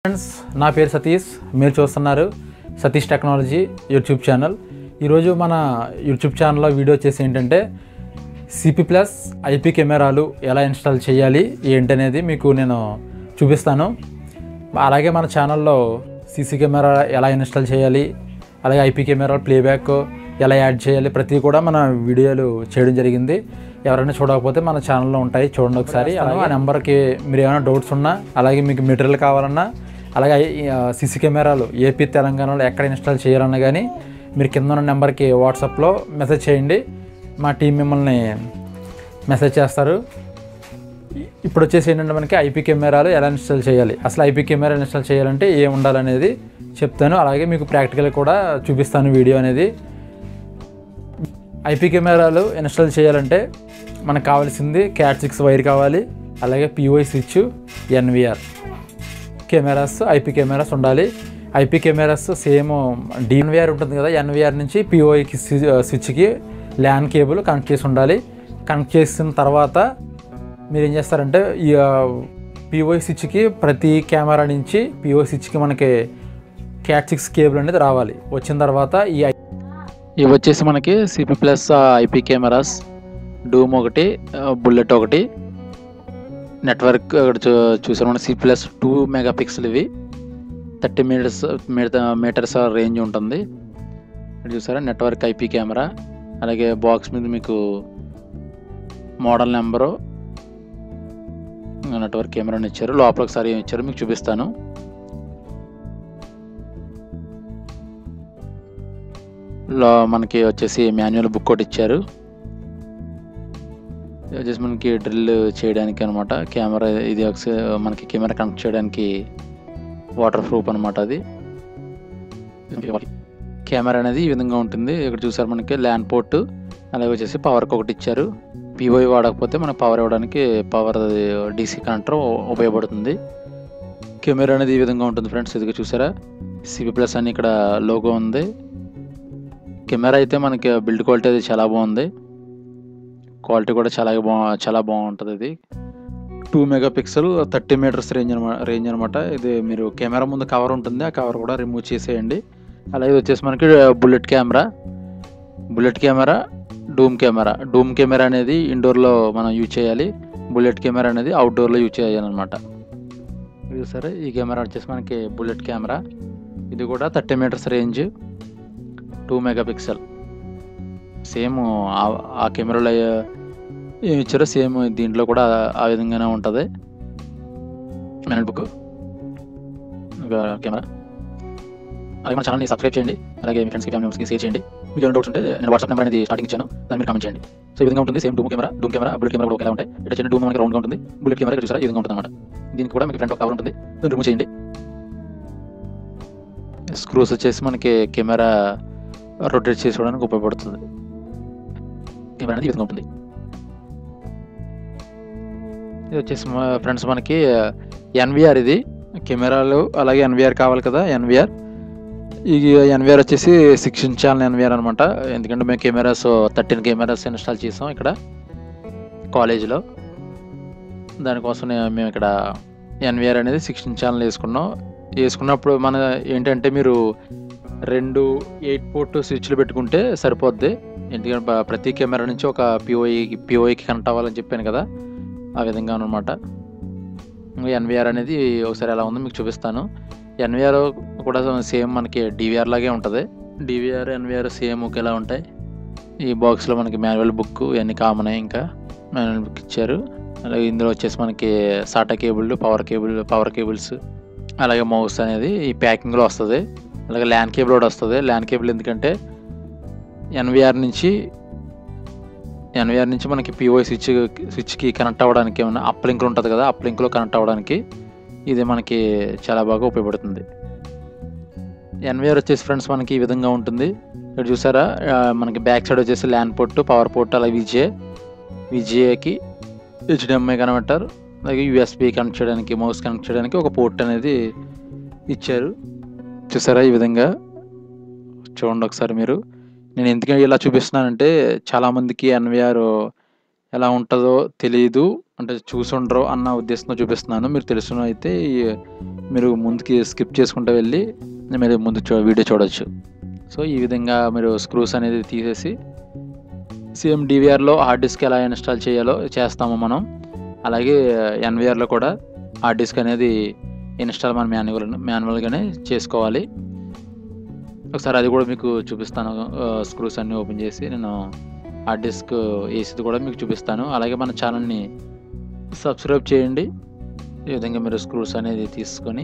friends నా పేరు సతీష్ మీరు చూస్తున్నారు సతీష్ టెక్నాలజీ యూట్యూబ్ ఛానల్ ఈరోజు మన యూట్యూబ్ ఛానల్లో వీడియో వచ్చేసి ఏంటంటే సిపి ప్లస్ ఐపీ కెమెరాలు ఎలా ఇన్స్టాల్ చేయాలి ఏంటనేది మీకు నేను చూపిస్తాను అలాగే మన ఛానల్లో సీసీ కెమెరా ఎలా ఇన్స్టాల్ చేయాలి అలాగే ఐపీ కెమెరా ప్లేబ్యాక్ ఎలా యాడ్ చేయాలి ప్రతి కూడా మన వీడియోలు చేయడం జరిగింది ఎవరైనా చూడకపోతే మన ఛానల్లో ఉంటాయి చూడండి ఒకసారి అలాగే ఆ నెంబర్కి మీరు ఏమైనా డౌట్స్ ఉన్నా అలాగే మీకు మెటీరియల్ కావాలన్నా అలాగే సీసీ కెమెరాలు ఏపీ తెలంగాణలో ఎక్కడ ఇన్స్టాల్ చేయాలన్నా కానీ మీరు కింద ఉన్న నెంబర్కి వాట్సాప్లో మెసేజ్ చేయండి మా టీం మిమ్మల్ని మెసేజ్ చేస్తారు ఇప్పుడు వచ్చేసి ఏంటంటే మనకి ఐపీ కెమెరాలు ఎలా ఇన్స్టాల్ చేయాలి అసలు ఐపీ కెమెరా ఇన్స్టాల్ చేయాలంటే ఏం ఉండాలనేది చెప్తాను అలాగే మీకు ప్రాక్టికల్ కూడా చూపిస్తాను వీడియో అనేది ఐపీ కెమెరాలు ఇన్స్టాల్ చేయాలంటే మనకు కావాల్సింది క్యాట్ సిక్స్ వైర్ కావాలి అలాగే POE switch NVR cameras IP cameras ఉండాలి ఐపీ కెమెరాస్ సేమ్ డిఎన్విఆర్ ఉంటుంది కదా ఎన్విఆర్ నుంచి పిఓఐకి స్విచ్కి ల్యాన్ కేబుల్ కనెక్ట్ చేసి ఉండాలి కనెక్ట్ చేసిన తర్వాత మీరు ఏం చేస్తారంటే ఈ పిఓఐ స్విచ్కి ప్రతి కెమెరా నుంచి పిఓఐ స్విచ్కి మనకి క్యాట్ సిక్స్ కేబుల్ అనేది రావాలి వచ్చిన తర్వాత ఈ ఇవి వచ్చేసి మనకి CP plus IP cameras dome ఒకటి బుల్లెట్ ఒకటి నెట్వర్క్ ఇక్కడ చూ చూసారు మన C plus two megapixel ఇవి థర్టీ మీటర్స్ మీటర్స్ రేంజ్ ఉంటుంది ఇక్కడ చూసారా నెట్వర్క్ ఐపీ కెమెరా అలాగే బాక్స్ మీద మీకు మోడల్ నెంబరు నెట్వర్క్ కెమెరాని ఇచ్చారు లోపల ఒకసారి ఏమి ఇచ్చారు మీకు చూపిస్తాను లో మనకి వచ్చేసి మాన్యువల్ బుక్ ఒకటి ఇచ్చారు ఇది వచ్చేసి మనకి డ్రిల్ చేయడానికి అనమాట కెమెరా ఇది ఒకసారి మనకి కెమెరా కనెక్ట్ చేయడానికి వాటర్ ప్రూఫ్ అనమాట అది కెమెరా అనేది ఈ విధంగా ఉంటుంది ఇక్కడ చూసారు మనకి ల్యాండ్ పోర్ట్ అలాగే వచ్చేసి పవర్కి ఒకటి ఇచ్చారు పిఓఐ వాడకపోతే మనకు పవర్ ఇవ్వడానికి పవర్ డీసీ కనెక్టర్ ఉపయోగపడుతుంది కెమెరా అనేది ఈ విధంగా ఉంటుంది ఫ్రెండ్స్ ఇది చూసారా సిబి ప్లస్ అని ఇక్కడ లోగో ఉంది కెమెరా అయితే మనకి బిల్డ్ క్వాలిటీ అది చాలా బాగుంది క్వాలిటీ కూడా చాలా బా చాలా బాగుంటుంది ఇది two megapixel thirty metres range అనమాట రేంజ్ అనమాట ఇది మీరు కెమెరా ముందు కవర్ ఉంటుంది ఆ కవర్ కూడా రిమూవ్ చేసేయండి అలాగే ఇది వచ్చేసి మనకి bullet camera bullet camera dome camera dome camera అనేది ఇండోర్లో మనం యూజ్ చేయాలి బుల్లెట్ కెమెరా అనేది అవుట్డోర్లో యూజ్ చేయాలన్నమాట ఇది సరే ఈ కెమెరా వచ్చేసి మనకి బుల్లెట్ కెమెరా ఇది కూడా thirty metres range two megapixel same ఆ కెమెరాలో ఏమి ఇచ్చారో సేమ్ దీంట్లో కూడా ఆ విధంగానే ఉంటుంది మెనల్ బుక్ కెమెరా అలాగే మన ఛానల్ని సబ్స్క్రైబ్ చేయండి అలాగే మీ ఫ్రెండ్స్కి ఫ్యామిలీ మెంబర్స్కి షేర్ చేయండి మీకు ఏమైనా డౌట్స్ ఉంటే నేను వాట్సాప్ నెంబర్ అనేది స్టార్టింగ్ ఇచ్చాను దాన్ని మీరు కామెంట్ చేయండి సో ఈ విధంగా ఉంటుంది same dome camera dome camera bullet camera కూడా ఒకేలా ఉంటాయి ఇట్లా చిన్న డూమ్ మనకి రౌండ్గా ఉంటుంది బుల్లెట్ కెమెరా చూసారా ఈ విధంగా ఉంటుంది అనమాట దీనికి కూడా మీకు ఫ్రంట్ కవర్ ఉంటుంది దాన్ని రిమూవ్ చేయండి స్క్రూస్ వచ్చేసి మనకి కెమెరా రొటేట్ చేసుకోవడానికి ఉపయోగపడుతుంది కెమెరా అనేది ఈ విధంగా ఉంటుంది ఇది వచ్చేసి ఫ్రెండ్స్ మనకి ఎన్విఆర్ ఇది కెమెరాలు అలాగే ఎన్విఆర్ కావాలి కదా ఎన్విఆర్ ఈ ఎన్విఆర్ వచ్చేసి సిక్స్టీన్ ఛానల్ ఎన్విఆర్ అనమాట ఎందుకంటే మేము కెమెరాస్ థర్టీన్ కెమెరాస్ ఇన్స్టాల్ చేసాం ఇక్కడ కాలేజీలో దానికోసం మేము ఇక్కడ ఎన్విఆర్ అనేది సిక్స్టీన్ ఛానల్ వేసుకున్నాం వేసుకున్నప్పుడు మన ఏంటంటే మీరు రెండు ఎయిట్ పోర్ట్ స్విచ్లు పెట్టుకుంటే సరిపోద్ది ఎందుకంటే ప్రతి కెమెరా నుంచి ఒక పిఓఐ పిఓఐకి కనెక్ట్ అవ్వాలని చెప్పాను కదా ఆ విధంగా అనమాట ఎన్విఆర్ అనేది ఒకసారి ఎలా ఉందో మీకు చూపిస్తాను ఎన్విఆర్ కూడా సేమ్ మనకి డివిఆర్ లాగే ఉంటుంది డివిఆర్ ఎన్విఆర్ సేమ్ ఒకేలా ఉంటాయి ఈ బాక్స్లో మనకి మాన్యువల్ బుక్ ఇవన్నీ కామన్ ఇంకా మాన్యువల్ బుక్ ఇచ్చారు అలాగే ఇందులో వచ్చేసి మనకి SATA cable power cable power cables అలాగే మౌస్ అనేది ఈ ప్యాకింగ్లో వస్తుంది అలాగే ల్యాన్ కేబుల్ కూడా వస్తుంది ల్యాన్ కేబుల్ ఎందుకంటే ఎన్విఆర్ నుంచి ఎన్విఆర్ నుంచి మనకి పిఓఐ స్విచ్ స్విచ్కి కనెక్ట్ అవ్వడానికి ఏమైనా అప్ లింక్ ఉంటుంది కదా అప్ లింక్లో కనెక్ట్ అవ్వడానికి ఇది మనకి చాలా బాగా ఉపయోగపడుతుంది ఎన్విఆర్ వచ్చేసి ఫ్రెండ్స్ మనకి ఈ విధంగా ఉంటుంది ఇక్కడ చూసారా మనకి బ్యాక్ సైడ్ వచ్చేసి ల్యాన్ పోర్ట్ పవర్ పోర్ట్ అలాగే విజే విజేకి హెచ్డిఎంఐ కన్వర్టర్ అలాగే యూఎస్బి కనెక్ట్ చేయడానికి మౌస్ కనెక్ట్ చేయడానికి ఒక పోర్ట్ అనేది ఇచ్చారు చూసారా ఈ విధంగా చూడండి ఒకసారి మీరు నేను ఎందుకంటే ఇలా చూపిస్తున్నానంటే చాలామందికి ఎన్విఆర్ ఎలా ఉంటుందో తెలియదు అంటే చూసుండరు అన్న ఉద్దేశంతో చూపిస్తున్నాను మీరు తెలుసును అయితే ఈ- మీరు ముందుకి స్కిప్ చేసుకుంటూ వెళ్ళి మీరు ముందు చూ వీడియో చూడొచ్చు సో ఈ విధంగా మీరు స్క్రూస్ అనేది తీసేసి సేమ్ డివిఆర్లో హార్డ్ డిస్క్ ఎలా ఇన్స్టాల్ చేయాలో చేస్తాము మనం అలాగే ఎన్విఆర్లో కూడా హార్డ్ డిస్క్ అనేది ఇన్స్టాల్ మన మాన్యువల్ మాన్యువల్గానే చేసుకోవాలి ఒకసారి అది కూడా మీకు చూపిస్తాను స్క్రూస్ అన్నీ ఓపెన్ చేసి నేను హార్డ్ డిస్క్ వేసేది కూడా మీకు చూపిస్తాను అలాగే మన ఛానల్ని సబ్స్క్రైబ్ చేయండి ఈ విధంగా మీరు స్క్రూస్ అనేది తీసుకొని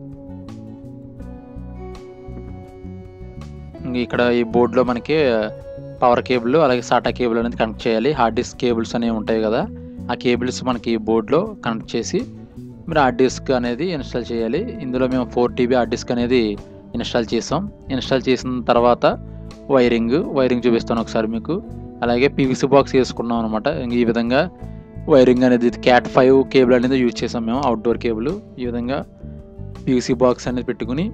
ఇంక ఇక్కడ ఈ బోర్డులో మనకి పవర్ కేబుల్ అలాగే సాటా కేబుల్ అనేది కనెక్ట్ చేయాలి హార్డ్ డిస్క్ కేబుల్స్ అనేవి ఉంటాయి కదా ఆ కేబుల్స్ మనకి బోర్డులో కనెక్ట్ చేసి మీరు హార్డ్ డిస్క్ అనేది ఇన్స్టాల్ చేయాలి ఇందులో మేము ఫోర్ టీబీ హార్డ్ డిస్క్ అనేది ఇన్స్టాల్ చేసాం ఇన్స్టాల్ చేసిన తర్వాత వైరింగ్ వైరింగ్ చూపిస్తాను ఒకసారి మీకు అలాగే పీవీసీ బాక్స్ వేసుకున్నాం అనమాట ఈ విధంగా వైరింగ్ అనేది క్యాట్ ఫైవ్ కేబుల్ అనేది యూజ్ చేసాం మేము అవుట్డోర్ కేబుల్ ఈ విధంగా పీవీసీ బాక్స్ అనేది పెట్టుకుని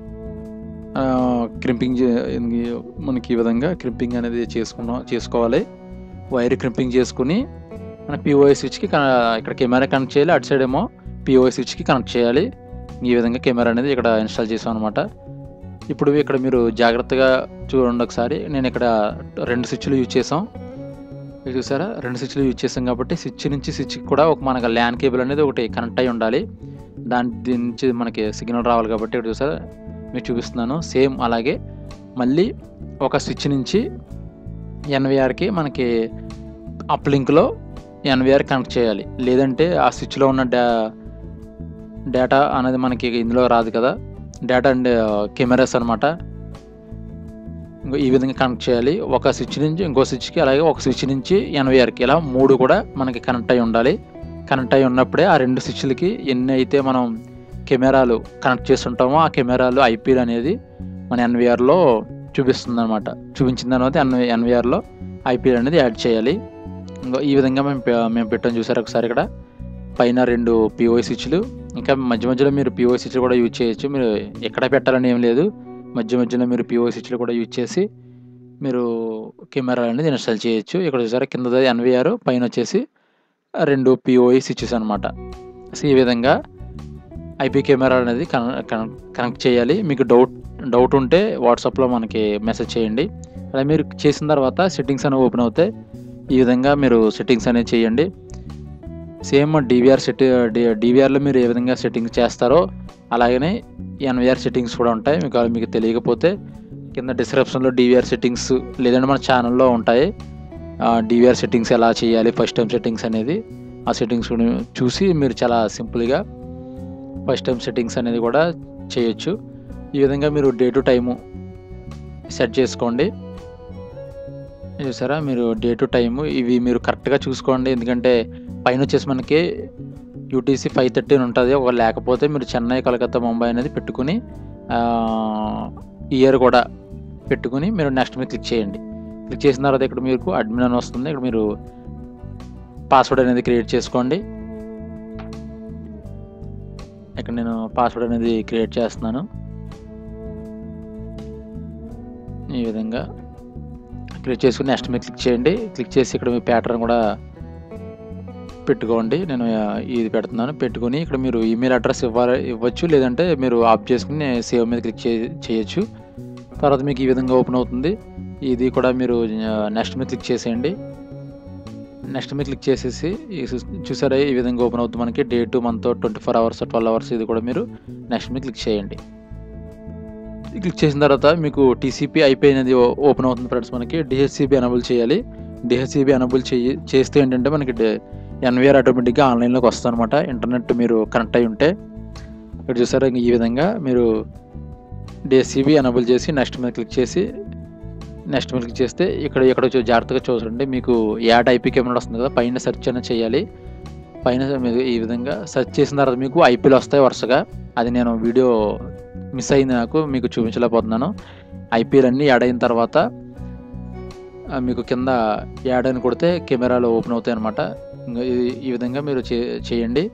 క్రింపింగ్ మనకి ఈ విధంగా క్రింపింగ్ అనేది చేసుకున్నాం చేసుకోవాలి వైర్ క్రింపింగ్ చేసుకుని మన పిఓఐ స్విచ్కి ఇక్కడ కెమెరా కనెక్ట్ చేయాలి అటు సైడ్ ఏమో పిఓఐ స్విచ్కి కనెక్ట్ చేయాలి ఈ విధంగా కెమెరా అనేది ఇక్కడ ఇన్స్టాల్ చేసాం అనమాట ఇప్పుడు ఇక్కడ మీరు జాగ్రత్తగా చూడండి ఒకసారి నేను ఇక్కడ రెండు స్విచ్లు యూజ్ చేసాం ఇది చూసారా రెండు స్విచ్లు యూజ్ చేసాం కాబట్టి స్విచ్ నుంచి స్విచ్కి కూడా ఒక మనకు ల్యాన్ కేబుల్ అనేది ఒకటి కనెక్ట్ అయి ఉండాలి దాని దీని నుంచి మనకి సిగ్నల్ రావాలి కాబట్టి ఇక్కడ చూసారా మీకు చూపిస్తున్నాను సేమ్ అలాగే మళ్ళీ ఒక స్విచ్ నుంచి ఎన్విఆర్కి మనకి అప్ లింక్లో ఎన్విఆర్ కనెక్ట్ చేయాలి లేదంటే ఆ స్విచ్లో ఉన్న డా డేటా అనేది మనకి ఇందులో రాదు కదా డేటా అండ్ కెమెరాస్ అనమాట ఇంకో ఈ విధంగా కనెక్ట్ చేయాలి ఒక స్విచ్ నుంచి ఇంకో స్విచ్కి అలాగే ఒక స్విచ్ నుంచి ఎన్విఆర్కి ఇలా మూడు కూడా మనకి కనెక్ట్ అయి ఉండాలి కనెక్ట్ అయి ఉన్నప్పుడే ఆ రెండు స్విచ్లకి ఎన్ని అయితే మనం కెమెరాలు కనెక్ట్ చేస్తుంటామో ఆ కెమెరాలు ఐపీలు అనేది మన ఎన్విఆర్లో చూపిస్తుంది అనమాట చూపించిన తర్వాత ఎన్ ఎన్విఆర్లో ఐపీలు అనేది యాడ్ చేయాలి ఇంకో ఈ విధంగా మేము పె- మేము పెట్టాం చూసారు ఒకసారి ఇక్కడ పైన రెండు పిఓఐ స్విచ్లు ఇంకా మధ్య మధ్యలో మీరు పిఓఐ స్విచ్లు కూడా యూజ్ చేయొచ్చు మీరు ఎక్కడ పెట్టాలని ఏం లేదు మధ్య మధ్యలో మీరు పిఓఐ స్విచ్లు కూడా యూజ్ చేసి మీరు కెమెరా అనేది ఇన్స్టాల్ చేయొచ్చు ఇక్కడ చూసారా కింద ఎన్విఆర్ పైన వచ్చేసి రెండు పిఓఐ స్విచ్చెస్ అనమాట సో ఈ విధంగా ఐపీ కెమెరా అనేది కన- కన- కనెక్ట్ చేయాలి మీకు డౌట్ డౌట్ ఉంటే వాట్సాప్లో మనకి మెసేజ్ చేయండి అలా మీరు చేసిన తర్వాత సెట్టింగ్స్ అనేవి ఓపెన్ అవుతాయి ఈ విధంగా మీరు సెట్టింగ్స్ అనేది చేయండి సేమ్ డివిఆర్ సెట్ డివిఆర్లో మీరు ఏ విధంగా సెట్టింగ్స్ చేస్తారో అలాగనే ఎన్విఆర్ సెట్టింగ్స్ కూడా ఉంటాయి మీకు అవి మీకు తెలియకపోతే కింద డిస్క్రిప్షన్లో డివిఆర్ సెట్టింగ్స్ లేదంటే మన ఛానల్లో ఉంటాయి డివిఆర్ సెట్టింగ్స్ ఎలా చేయాలి ఫస్ట్ టైం సెట్టింగ్స్ అనేది ఆ సెట్టింగ్స్ చూసి మీరు చాలా సింపుల్గా ఫస్ట్ టైం సెట్టింగ్స్ అనేది కూడా చేయొచ్చు ఈ విధంగా మీరు డే టు టైము సెట్ చేసుకోండి చూసారా మీరు డే టు టైము ఇవి మీరు కరెక్ట్గా చూసుకోండి ఎందుకంటే పైన వచ్చేసి మనకి యూటీసీ ఫైవ్ థర్టీ అని ఉంటుంది ఒక లేకపోతే మీరు చెన్నై కలకత్తా ముంబై అనేది పెట్టుకుని ఇయర్ కూడా పెట్టుకుని మీరు నెక్స్ట్ మీద క్లిక్ చేయండి క్లిక్ చేసిన తర్వాత ఇక్కడ మీకు అడ్మిన్ అని వస్తుంది ఇక్కడ మీరు పాస్వర్డ్ అనేది క్రియేట్ చేసుకోండి ఇక్కడ నేను పాస్వర్డ్ అనేది క్రియేట్ చేస్తున్నాను ఈ విధంగా క్లిక్ చేసుకుని నెక్స్ట్ మీద క్లిక్ చేయండి క్లిక్ చేసి ఇక్కడ మీ ప్యాటర్న్ కూడా పెట్టుకోండి నేను ఆ, ఇది పెడుతున్నాను పెట్టుకుని ఇక్కడ మీరు ఈమెయిల్ అడ్రస్ ఇవ్వాలి ఇవ్వచ్చు లేదంటే మీరు ఆఫ్ చేసుకుని సేవ్ మీద క్లిక్ చే చేయొచ్చు తర్వాత మీకు ఈ విధంగా ఓపెన్ అవుతుంది ఇది కూడా మీరు నెక్స్ట్ మీద క్లిక్ చేసేయండి నెక్స్ట్ మీద క్లిక్ చేసేసి ఈ సు- చూసారా ఈ విధంగా ఓపెన్ అవుతుంది మనకి date month twenty four hours twelve hours ఇది కూడా మీరు నెక్స్ట్ మీద క్లిక్ చేయండి క్లిక్ చేసిన తర్వాత మీకు టీసీపీ ఐపీ అనేది ఓ- ఓపెన్ అవుతుంది ఫ్రెండ్స్ మనకి డిహెచ్సిబి ఎనబుల్ చేయాలి డిహెచ్సిబి ఎనబుల్ చేయి చేస్తే ఏంటంటే మనకి ఎన్విఆర్ ఆటోమేటిక్గా ఆన్లైన్లోకి వస్తుంది అనమాట ఇంటర్నెట్ మీరు కనెక్ట్ అయి ఉంటే ఇక్కడ చూసారా ఈ విధంగా మీరు డిహెచ్సిబి ఎనబుల్ చేసి నెక్స్ట్ మీద క్లిక్ చేసి నెక్స్ట్ మీద క్లిక్ చేస్తే ఇక్కడ ఇక్కడ చూ- జాగ్రత్తగా చూడండి మీకు యాడ్ ఐపీ కెమెరా వస్తుంది కదా పైన సెర్చ్ అనేది చేయాలి పైన మీరు ఈ విధంగా సెర్చ్ చేసిన తర్వాత మీకు ఐపీలు వస్తాయి వరుసగా అది నేను వీడియో మిస్ అయింది నాకు మీకు చూపించలేకపోతున్నాను ఐపీఎల్ అన్నీ యాడ్ అయిన తర్వాత ఆ, మీకు కింద యాడ్ అని కొడితే కెమెరాలు ఓపెన్ అవుతాయి అనమాట ఈ విధంగా మీరు చే- చేయండి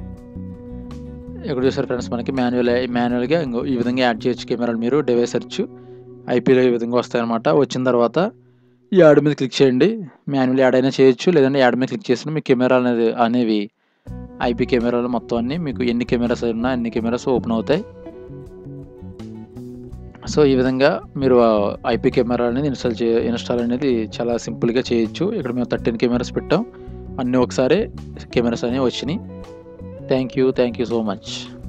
ఇక్కడ చూసారు ఫ్రెండ్స్ మనకి మాన్యువల్ మాన్యువల్గా ఇంకో ఈ విధంగా యాడ్ చేయొచ్చు కెమెరాలు మీరు డివైస్ సెర్చ్ ఐపీలో ఈ విధంగా వస్తాయన్నమాట వచ్చిన తర్వాత ఈ యాడ్ మీద క్లిక్ చేయండి మాన్యువల్ యాడ్ అయినా చేయొచ్చు లేదంటే యాడ్ మీద క్లిక్ చేసిన మీ కెమెరా అనేది అనేవి ఐపీ కెమెరాలు మొత్తం అన్నీ మీకు ఎన్ని కెమెరాస్ ఉన్నా అన్ని కెమెరాస్ ఓపెన్ అవుతాయి సో ఈ విధంగా మీరు ఐపీ కెమెరా అనేది ఇన్స్టాల్ చే ఇన్స్టాల్ అనేది చాలా సింపుల్గా చేయొచ్చు ఇక్కడ మేము థర్టీన్ కెమెరాస్ పెట్టాం అన్నీ ఒకసారి కెమెరాస్ అనేవి వచ్చినాయి thank you thank you so much